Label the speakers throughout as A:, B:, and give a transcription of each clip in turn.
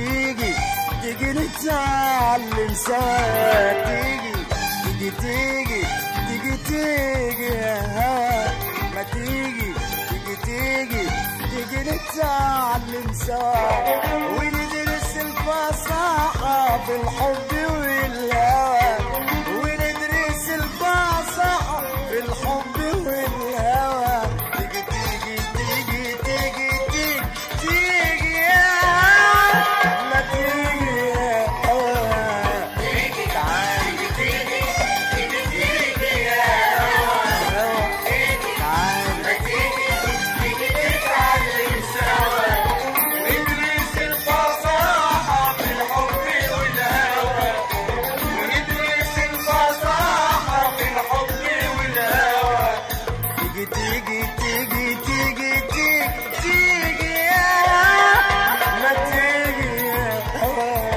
A: تيجي تيجي نتعلم سوا تيجي تيجي تيجي تيجي تيجي يا هوا ما تيجي تيجي تيجي تيجي نتعلم سوا وندرس الفصاحة في الحب والهوى وندرس الفصاحة في الحب والهوى تيجي تيجي تيجي تيجي تيجي تيجي يا هوا ما تيجي يا هوا تعالي تيجي تيجي تيجي يا هوا تعالي تيجي نتعلم سوا وندرس الفصاحة في الحب والهوى وندرس الفصاحة في الحب والهوى تيجي تيجي تيجي تيجي تيجي تيجي يا ما تيجي يا هوا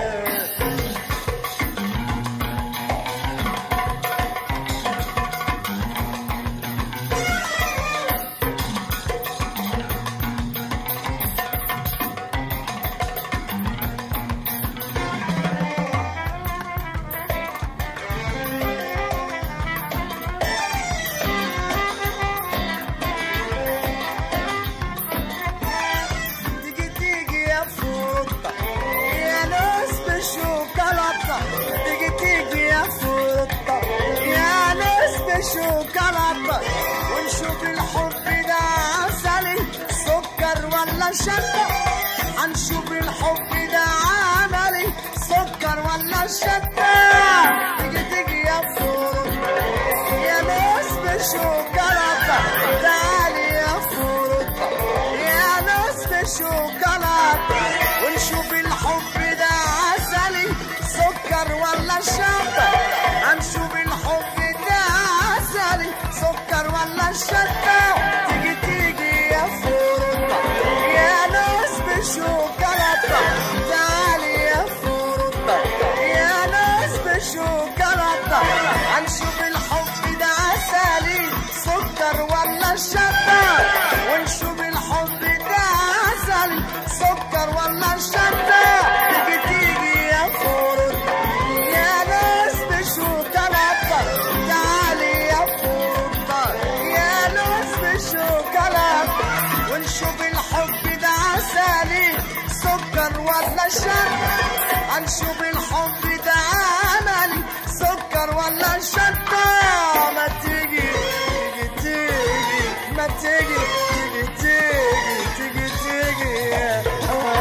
A: تيجي تيجي يا فوطة يا ناس بشوكولاتة تيجي تيجي يا فوطة يا ناس بشوكولاتة ونشوف الحب ده عسلي سكر ولا شطة هنشوف الحب ده عملي سكر ولا شطة تيجي تيجي يا فوطة يا ناس بشوكولاتة تعالي يا فوطة يا ناس بشوكولاتة ونشوف الحب ده عسلي سكر ولا شطة هنشوف الحب ده عسلي سكر ولا شطة تيجي تيجي يا فوطة يا ناس بشوكولاتة تعالي يا فوطة يا ناس بشوكولاتة هنشوف الحب ده عسلي سكر ولا شطة ونشوف الحب ده عسلي سكر ولا شطة تيجي تيجي يا فوطة يا ناس بشوكولاتة تعالي يا فوطة يا ناس بشوكولاتة ونشوف الحب ده عسلي سكر ولا شطة هنشوف الحب ده عملي سكر ولا شطة ما تيجي تيجي تيجي ما تيجي تيجي تيجي تيجي تيجي يا هوا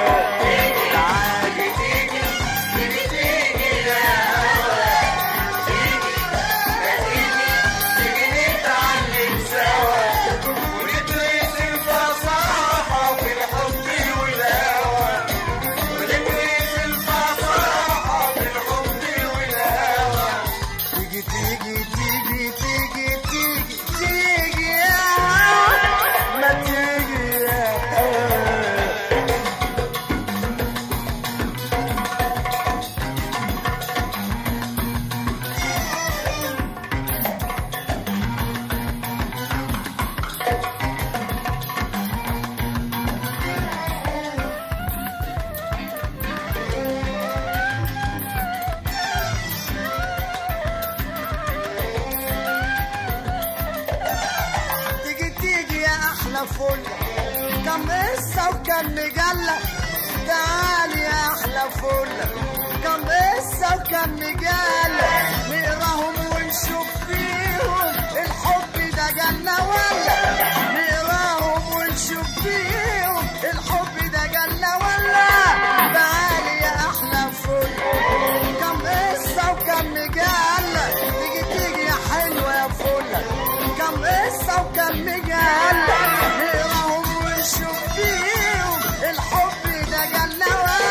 A: تعالي تيجي تيجي تيجي يا هوا تيجي ما تيجي تيجي نتعلم سوا وندرس الفصاحة في الحب والهوى وندرس الفصاحة في الحب والهوى تيجي تيجي تيجي تيجي تيجي تيجي يا هوا ما تيجي يا هوا تيجي تيجي يا احلى فل كم قصه وكم مجله تعالي يا احلى فل كم قصه وكم مجله نقراهم ونشوف فيهم الحب ده جنه ولا نقراهم ونشوف فيهم الحب ده جنه ولا تعالي يا احلى فل كم قصه وكم مجله تيجي تيجي يا حلوه يا فل كم قصة وكم مجلة نقراهم ونشوف فيهم الحب ده جنة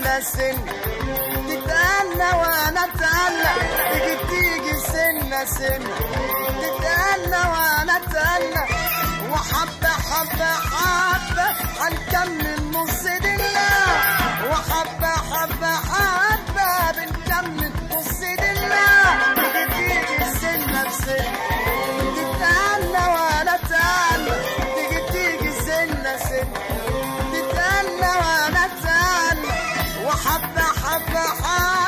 A: سنة سنة تتأنى وانا اتأنى تيجي تيجي سنة سنة تتأنى وانا اتأنى وحبة حبة حبة هنكمل نص دنيا وحبة حبة حبة بنكمل نص دنيا تيجي تيجي سنة بسنة تتأنى وانا اتأنى تيجي تيجي سنة سنة تتأنى وانا اتأنى وحبة حبة حبة